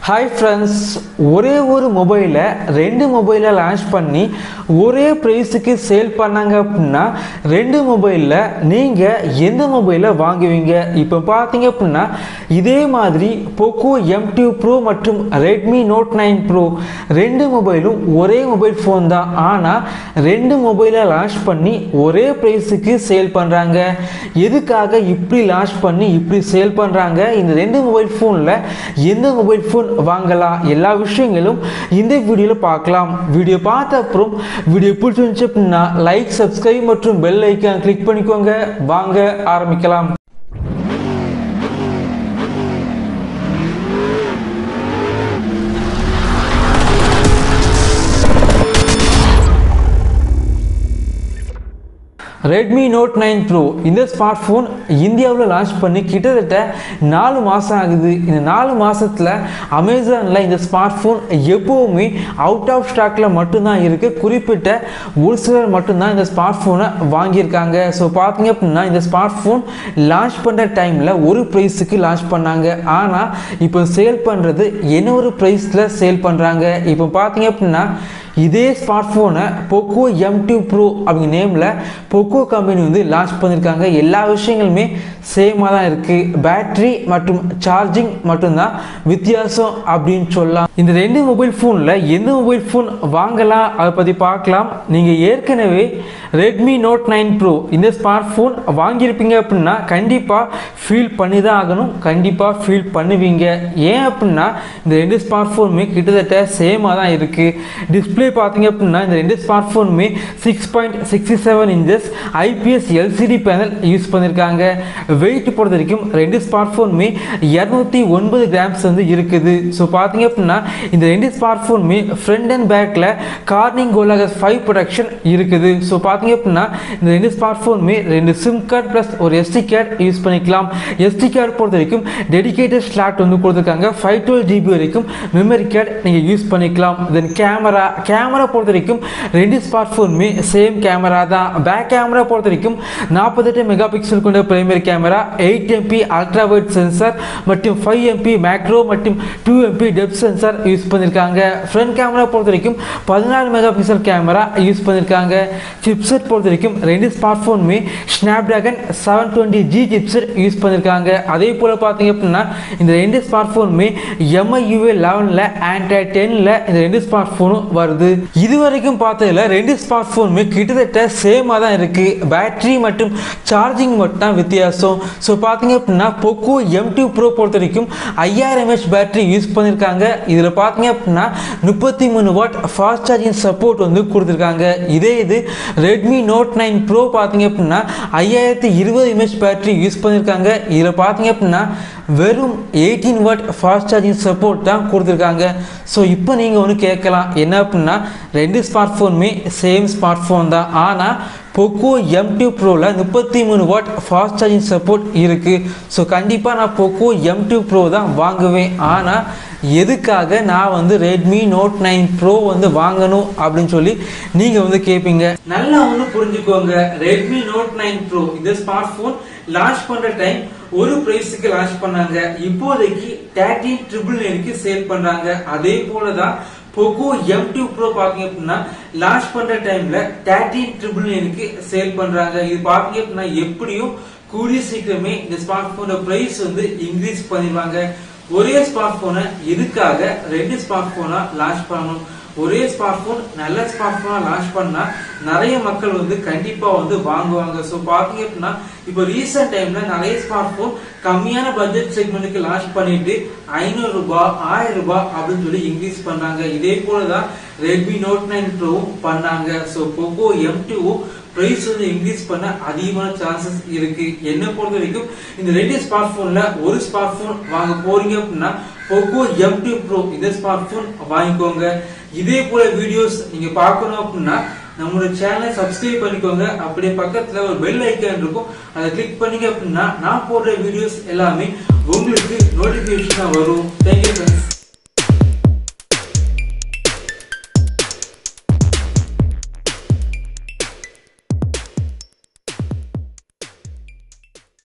hi friends ஒரே ஒரு மொபைலை ரெண்டு மொபைலை லான்ச் பண்ணி ஒரே ப்ரைஸுக்கு சேல் பண்ணாங்க அப்படின்னா ரெண்டு மொபைலில் நீங்கள் எந்த மொபைலை வாங்குவீங்க இப்போ பார்த்தீங்க அப்படின்னா இதே மாதிரி போக்கோ எம் டூ ப்ரோ மற்றும் ரெட்மி நோட் நைன் ப்ரோ ரெண்டு மொபைலும் ஒரே மொபைல் ஃபோன் தான் ஆனால் ரெண்டு மொபைலை லான்ச் பண்ணி ஒரே ப்ரைஸுக்கு சேல் பண்ணுறாங்க எதுக்காக இப்படி லான்ச் பண்ணி இப்படி சேல் பண்ணுறாங்க இந்த ரெண்டு மொபைல் ஃபோனில் எந்த மொபைல் ஃபோன் வாங்கலாம் எல்லா விஷயங்களும் இந்த வீடியோவில் பார்க்கலாம் வீடியோ பார்த்த அப்புறம் வீடியோ பிடிச்சிருந்துச்சு அப்படின்னா லைக் சப்ஸ்கிரைப் மற்றும் பெல் ஐக்கான் கிளிக் பண்ணிக்கோங்க வாங்க ஆரம்பிக்கலாம் ரெட்மி நோட் நைன் ப்ரோ இந்த ஸ்மார்ட் ஃபோன் இந்தியாவில் லான்ச் பண்ணி கிட்டத்தட்ட நாலு மாதம் ஆகுது இந்த நாலு மாதத்தில் அமேசானில் இந்த ஸ்மார்ட் ஃபோன் எப்போவுமே அவுட் ஆஃப் ஸ்டாக்கில் மட்டும்தான் இருக்குது குறிப்பிட்ட ஒரு சிலர் மட்டும்தான் இந்த ஸ்மார்ட் ஃபோனை வாங்கியிருக்காங்க ஸோ பார்த்தீங்க அப்படின்னா இந்த ஸ்மார்ட் ஃபோன் லான்ச் பண்ணுற டைமில் ஒரு ப்ரைஸுக்கு லான்ச் பண்ணாங்க ஆனால் இப்போ சேல் பண்ணுறது என்ன ஒரு ப்ரைஸில் சேல் பண்ணுறாங்க இப்போ பார்த்தீங்க அப்படின்னா இதே ஸ்மார்ட் ஃபோனை போக்கோ எம் டூ ப்ரோ அப்படிங்கிற நேமில் போக்கோ கம்பெனி வந்து லான்ச் பண்ணியிருக்காங்க எல்லா விஷயங்களுமே சேமாக தான் இருக்குது பேட்ரி மற்றும் சார்ஜிங் மட்டும்தான் வித்தியாசம் அப்படின்னு சொல்லலாம் இந்த ரெண்டு மொபைல் ஃபோனில் எந்த மொபைல் ஃபோன் வாங்கலாம் அதை பற்றி பார்க்கலாம் நீங்கள் ஏற்கனவே ரெட்மி நோட் நைன் ப்ரோ இந்த ஸ்மார்ட் ஃபோன் வாங்கியிருப்பீங்க அப்படின்னா கண்டிப்பாக ஃபீல் பண்ணி தான் ஆகணும் கண்டிப்பாக ஃபீல் பண்ணுவீங்க ஏன் அப்படின்னா இந்த ரெண்டு ஸ்மார்ட் ஃபோனுமே கிட்டத்தட்ட சேமாக தான் இருக்குது டிஸ்பிளே பார்த்தீங்க அப்படின்னா இந்த ரெண்டு ஸ்மார்ட் ஃபோனுமே six point sixty seven inches IPS LCD panel use பண்ணியிருக்காங்க வெயிட் பொறுத்த வரைக்கும் ரெண்டு ஸ்மார்ட் ஃபோனுமே இரநூத்தி ஒன்பது கிராம்ஸ் வந்து இருக்குது ஸோ பார்த்தீங்க அப்படின்னா இந்த ரெண்டு ஸ்மார்ட் ஃபோனுமே ஃப்ரண்ட் அண்ட் பேக்கில் கார்னிங் கோலாகஸ் ஃபைவ் ப்ரொடக்ஷன் இருக்குது ஸோ பார்த்தீங்க அப்படின்னா இந்த ரெண்டு ஸ்மார்ட் ஃபோனுமே ரெண்டு சிம் கார்டு ப்ளஸ் ஒரு எஸ்டி கார்டு யூஸ் பண்ணிக்கலாம் எஸ்டி கார்டு பொறுத்த வரைக்கும் டெடிகேட்டட் ஸ்லாட் வந்து கொடுத்துருக்காங்க ஃபைவ் டுவெல் ஜிபி வரைக்கும் மெமரி கார்டு நீங்கள் யூஸ் பண்ணிக்கலாம் தென் கேமரா கேமரா பொறுத்த வரைக்கும் ரெண்டு ஸ்மார்ட் ஃபோனுமே சேம் கேமரா தான் பேக் கேமரா பொறுத்த வரைக்கும் நாற்பத்தெட்டு மெகா பிக்சல் கொண்ட primary camera eight MP ultra wide sensor மற்றும் ஃபைவ் எம்பி மேக்ரோ மற்றும் two MP depth sensor use பண்ணியிருக்காங்க ஃப்ரண்ட் கேமரா பொறுத்த வரைக்கும் பதினாலு மெகா பிக்சல் கேமரா யூஸ் பண்ணியிருக்காங்க சிப்செட் பொறுத்த வரைக்கும் ரெண்டு ஸ்மார்ட் ஃபோனுமே Snapdragon seven twenty G chipset use பண்ணியிருக்காங்க அதே போல் பார்த்தீங்க அப்படின்னா இந்த ரெண்டு ஸ்மார்ட் ஃபோனுமே எம்ஐ யூஏ லெவனில் ஆண்ட்ராய்ட் டென்னில் இந்த ரெண்டு ஸ்மார்ட் ஃபோனும் வருது இது வரைக்கும் பார்த்ததுல ரெண்டு ஸ்மார்ட் ஃபோனுமே கிட்டத்தட்ட சேமாக தான் இருக்குது பேட்டரி மற்றும் சார்ஜிங் மட்டும் தான் வித்தியாசம் ஸோ பார்த்தீங்க அப்படின்னா போக்கோ எம் டூ ப்ரோ பொறுத்த வரைக்கும் ஐயாயிரம் எம்ஹெச் பேட்டரி யூஸ் பண்ணியிருக்காங்க இதில் பார்த்தீங்க அப்படின்னா முப்பத்தி மூணு வாட் ஃபாஸ்ட் சார்ஜிங் சப்போர்ட் வந்து கொடுத்துருக்காங்க இதே இது ரெட்மி நோட் நைன் ப்ரோ பார்த்தீங்க அப்படின்னா ஐயாயிரத்தி இருபது எம்ஹெச் பேட்டரி யூஸ் பண்ணியிருக்காங்க இதில் பார்த்தீங்க அப்படின்னா வெறும் eighteen watt fast charging support தான் கொடுத்துருக்காங்க ஸோ இப்போ நீங்கள் ஒன்று கேட்கலாம் என்ன அப்படின்னா ரெண்டு ஸ்மார்ட் ஃபோனுமே சேம் ஸ்மார்ட் ஃபோன் தான் ஆனால் போக்கோ எம் டூ ப்ரோவில் முப்பத்தி மூணு வாட் ஃபாஸ்ட் சார்ஜிங் சப்போர்ட் இருக்குது ஸோ கண்டிப்பாக நான் போக்கோ எம் டூ ப்ரோ தான் வாங்குவேன் ஆனால் எதுக்காக நான் வந்து ரெட்மி நோட் நைன் ப்ரோ வந்து வாங்கணும் அப்படின்னு சொல்லி நீங்கள் வந்து கேட்பீங்க நல்லா ஒன்று புரிஞ்சுக்கோங்க ரெட்மி நோட் நைன் ப்ரோ இந்த ஸ்மார்ட் ஃபோன் லான்ச் பண்ணுற டைம் ஒரு பிரைஸுக்கு லான்ச் பண்ணாங்க இப்போதைக்கு தேர்ட்டின் ட்ரிபிள் நைனுக்கு சேல் பண்றாங்க அதே போல தான் போகோ எம் டூ ப்ரோ பாத்தீங்க அப்படின்னா லான்ச் பண்ற டைம்ல தேர்ட்டின் ட்ரிபிள் நைனுக்கு சேல் பண்றாங்க இது பாத்தீங்க அப்படின்னா எப்படியும் கூடிய சீக்கிரமே இந்த ஸ்மார்ட் போனோட பிரைஸ் வந்து இன்க்ரீஸ் பண்ணிடுவாங்க ஒரே ஸ்மார்ட் போனை எதுக்காக ரெண்டு ஸ்மார்ட் போனா லான்ச் பண்ணணும் ஒரே ஸ்மார்ட் போன் நல்ல ஸ்மார்ட் போனா லான்ச் பண்ணா நிறைய மக்கள் வந்து கண்டிப்பா வந்து வாங்குவாங்க ஸோ பாத்தீங்க அப்படின்னா இப்போ ரீசெண்ட் டைம்ல நிறைய ஸ்மார்ட் போன் கம்மியான பட்ஜெட் செக்மெண்ட்டுக்கு லான்ச் பண்ணிட்டு ஐநூறு ரூபாய் ஆயிரம் ரூபாய் அப்படின்னு சொல்லி இன்க்ரீஸ் பண்ணாங்க இதே போலதான் ரெட்மி நோட் நைன் ப்ரோவும் பண்ணாங்க ஸோ போகோ எம் டூவும் பிரைஸ் வந்து இன்க்ரீஸ் பண்ண அதிகமான சான்சஸ் இருக்கு என்ன பொறுத்த வரைக்கும் இந்த ரெண்டு ஸ்மார்ட் போன்ல ஒரு ஸ்மார்ட் போன் வாங்க போறீங்க அப்படின்னா போக்கோ எம் டூ ப்ரோ இந்த ஸ்மார்ட் போன் வாங்கிக்கோங்க இதே போல வீடியோஸ் நீங்க பார்க்கணும் அப்படின்னா நம்மளோட சேனலை சப்ஸ்கிரைப் பண்ணிக்கோங்க அப்படியே பக்கத்துல ஒரு பெல் ஐக்கான் இருக்கும் அதை கிளிக் பண்ணீங்க அப்படின்னா நான் போடுற வீடியோஸ் எல்லாமே உங்களுக்கு நோட்டிபிகேஷனா வரும் தேங்க்யூ ஃப்ரெண்ட்ஸ்